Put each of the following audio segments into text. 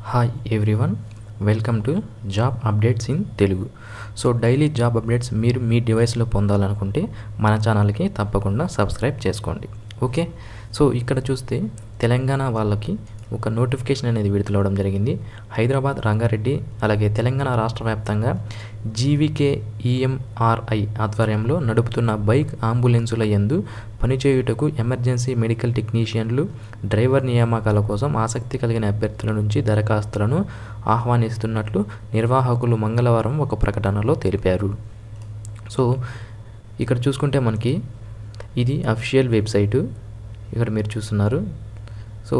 hi everyone welcome to job updates in Telugu so daily job updates మీరు మీ డివైస్లో పొందాలనుకుంటే మన ఛానల్కి తప్పకుండా సబ్స్క్రైబ్ చేసుకోండి ఓకే సో ఇక్కడ చూస్తే తెలంగాణ వాళ్ళకి ఒక నోటిఫికేషన్ అనేది విడుదలవడం జరిగింది హైదరాబాద్ రంగారెడ్డి అలాగే తెలంగాణ రాష్ట్ర వ్యాప్తంగా జీవికే ఈఎంఆర్ఐ ఆధ్వర్యంలో నడుపుతున్న బైక్ అంబులెన్సుల యందు పనిచేయుటకు ఎమర్జెన్సీ మెడికల్ టెక్నీషియన్లు డ్రైవర్ నియామకాల కోసం ఆసక్తి కలిగిన అభ్యర్థుల నుంచి దరఖాస్తులను ఆహ్వానిస్తున్నట్లు నిర్వాహకులు మంగళవారం ఒక ప్రకటనలో తెలిపారు సో ఇక్కడ చూసుకుంటే మనకి ఇది అఫీషియల్ వెబ్సైటు ఇక్కడ మీరు చూస్తున్నారు సో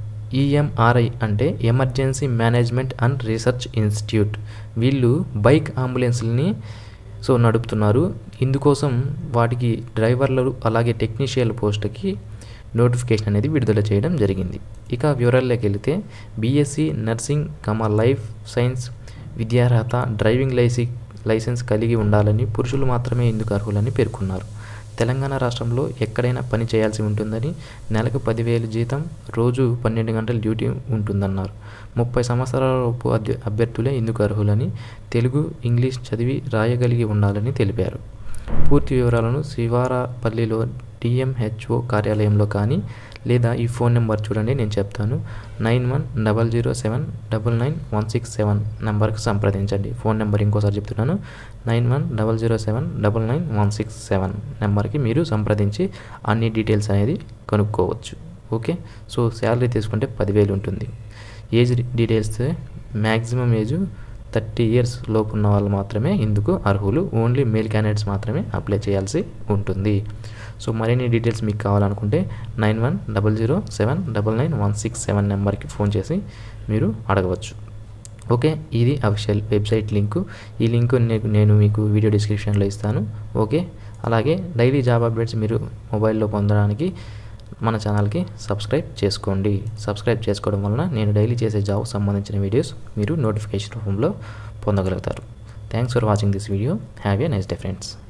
ఈఎంఆర్ఐ అంటే emergency management and research institute వీళ్ళు బైక్ అంబులెన్స్ని సో నడుపుతున్నారు ఇందుకోసం వాటికి డ్రైవర్లు అలాగే టెక్నీషియల్ పోస్టుకి నోటిఫికేషన్ అనేది విడుదల చేయడం జరిగింది ఇక వివరాల్లోకి వెళితే BSc nursing cum life science విద్యార్హత డ్రైవింగ్ లైసి లైసెన్స్ కలిగి ఉండాలని పురుషులు మాత్రమే ఇందుకు అర్హులని పేర్కొన్నారు తెలంగాణ రాష్ట్రంలో ఎక్కడైనా పని చేయాల్సి ఉంటుందని నెలకు పదివేలు జీతం రోజు పన్నెండు గంటల డ్యూటీ ఉంటుందన్నారు ముప్పై సంవత్సరాలలోపు అభ్యర్థులే ఇందుకు అర్హులని తెలుగు ఇంగ్లీష్ చదివి రాయగలిగి ఉండాలని తెలిపారు పూర్తి వివరాలను శివారాపల్లిలో డిఎంహెచ్ఓ కార్యాలయంలో కానీ లేదా ఈ ఫోన్ నెంబర్ చూడండి నేను చెప్తాను nine one double zero seven double nine one six seven నెంబర్కి సంప్రదించండి ఫోన్ నెంబర్ ఇంకోసారి చెప్తున్నాను nine one double zero seven double nine one six seven నెంబర్కి మీరు సంప్రదించి అన్ని డీటెయిల్స్ అనేది కనుక్కోవచ్చు ఓకే సో శాలరీ తీసుకుంటే పదివేలు ఉంటుంది age details maximum age thirty years లోపు ఉన్న వాళ్ళు మాత్రమే ఇందుకు అర్హులు ఓన్లీ మేల్ క్యాండిడేట్స్ మాత్రమే అప్లై చేయాల్సి ఉంటుంది సో మరిన్ని డీటెయిల్స్ మీకు కావాలనుకుంటే nine one double zero seven double nine one six seven నెంబర్కి ఫోన్ చేసి మీరు అడగవచ్చు ఓకే ఇది అఫిషియల్ వెబ్సైట్ లింకు ఈ లింకు నేను మీకు వీడియో డిస్క్రిప్షన్లో ఇస్తాను ఓకే అలాగే డైలీ జాబ్ అప్డేట్స్ మీరు మొబైల్లో పొందడానికి మన ఛానల్కి సబ్స్క్రైబ్ చేసుకోండి సబ్స్క్రైబ్ చేసుకోవడం వలన నేను డైలీ చేసే జాబ్ సంబంధించిన వీడియోస్ మీరు నోటిఫికేషన్ రూపంలో పొందగలుగుతారు thanks for watching this video have a nice day friends